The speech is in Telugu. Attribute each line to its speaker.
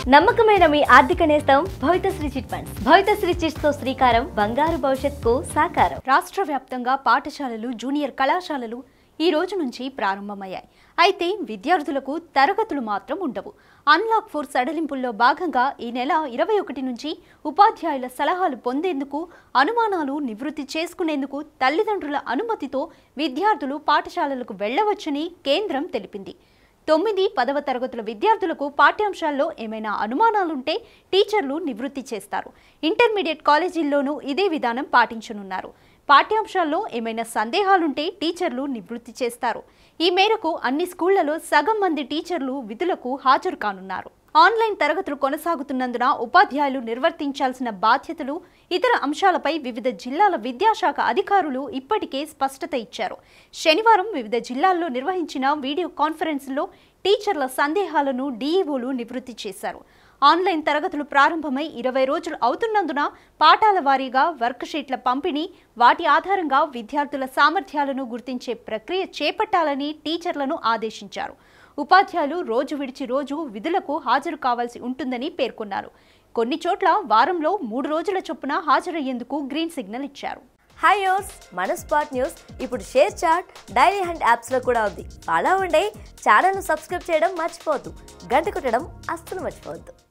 Speaker 1: నమ్మకమైన మీ ఆర్థిక నేస్తం Bhavitasri chit funds Bhavitasri chits తో శ్రీకారం బంగారు భవిష్యత్తుకు సాకారం
Speaker 2: రాష్ట్ర వ్యాప్తంగా పాఠశాలలు జూనియర్ కళాశాలలు ఈ రోజు నుంచి ప్రారంభమయ్యాయి అయితే విద్యార్థులకు తరగతులు మాత్రం ఉండవు అన్లాక్ ఫోర్ సడలింపుల్లో భాగంగా ఈ నెల ఇరవై ఒకటి నుంచి ఉపాధ్యాయుల సలహాలు పొందేందుకు అనుమానాలు నివృత్తి చేసుకునేందుకు తల్లిదండ్రుల అనుమతితో విద్యార్థులు పాఠశాలలకు వెళ్లవచ్చని కేంద్రం తెలిపింది తొమ్మిది పదవ తరగతుల విద్యార్థులకు పాఠ్యాంశాల్లో ఏమైనా అనుమానాలుంటే టీచర్లు నివృత్తి చేస్తారు ఇంటర్మీడియట్ కాలేజీల్లోనూ ఇదే విధానం పాటించనున్నారు పాఠ్యాంశాల్లో ఏమైనా సందేహాలుంటే టీచర్లు నివృత్తి చేస్తారు ఈ మేరకు అన్ని స్కూళ్లలో సగం మంది టీచర్లు విధులకు హాజరు కానున్నారు ఆన్లైన్ తరగతులు కొనసాగుతున్నందున ఉపాధ్యాయులు నిర్వర్తించాల్సిన బాధ్యతలు ఇతర అంశాలపై వివిధ జిల్లాల విద్యాశాఖ అధికారులు ఇప్పటికే స్పష్టత ఇచ్చారు శనివారం వివిధ జిల్లాల్లో నిర్వహించిన వీడియో కాన్ఫరెన్స్లో టీచర్ల సందేహాలను డీఈఓలు నివృత్తి చేశారు ఆన్లైన్ తరగతులు ప్రారంభమై ఇరవై రోజులు అవుతున్నందున పాఠాల వారీగా వర్క్షీట్ల పంపిణీ వాటి ఆధారంగా విద్యార్థుల సామర్థ్యాలను గుర్తించే ప్రక్రియ చేపట్టాలని టీచర్లను ఆదేశించారు ఉపాధ్యాయులు రోజు విడిచి రోజు విధులకు హాజరు కావాల్సి ఉంటుందని పేర్కొన్నారు కొన్ని చోట్ల వారంలో మూడు రోజుల చొప్పున హాజరయ్యేందుకు గ్రీన్ సిగ్నల్ ఇచ్చారు
Speaker 1: హాయ్ యోస్ మన స్పాట్ న్యూస్ ఇప్పుడు షేర్ చాట్ డైరీ హ్యాండ్ యాప్స్లో కూడా ఉంది అలా ఉండే ఛానల్ను సబ్స్క్రైబ్ చేయడం మర్చిపోవద్దు గంట కొట్టడం అస్సలు మర్చిపోవద్దు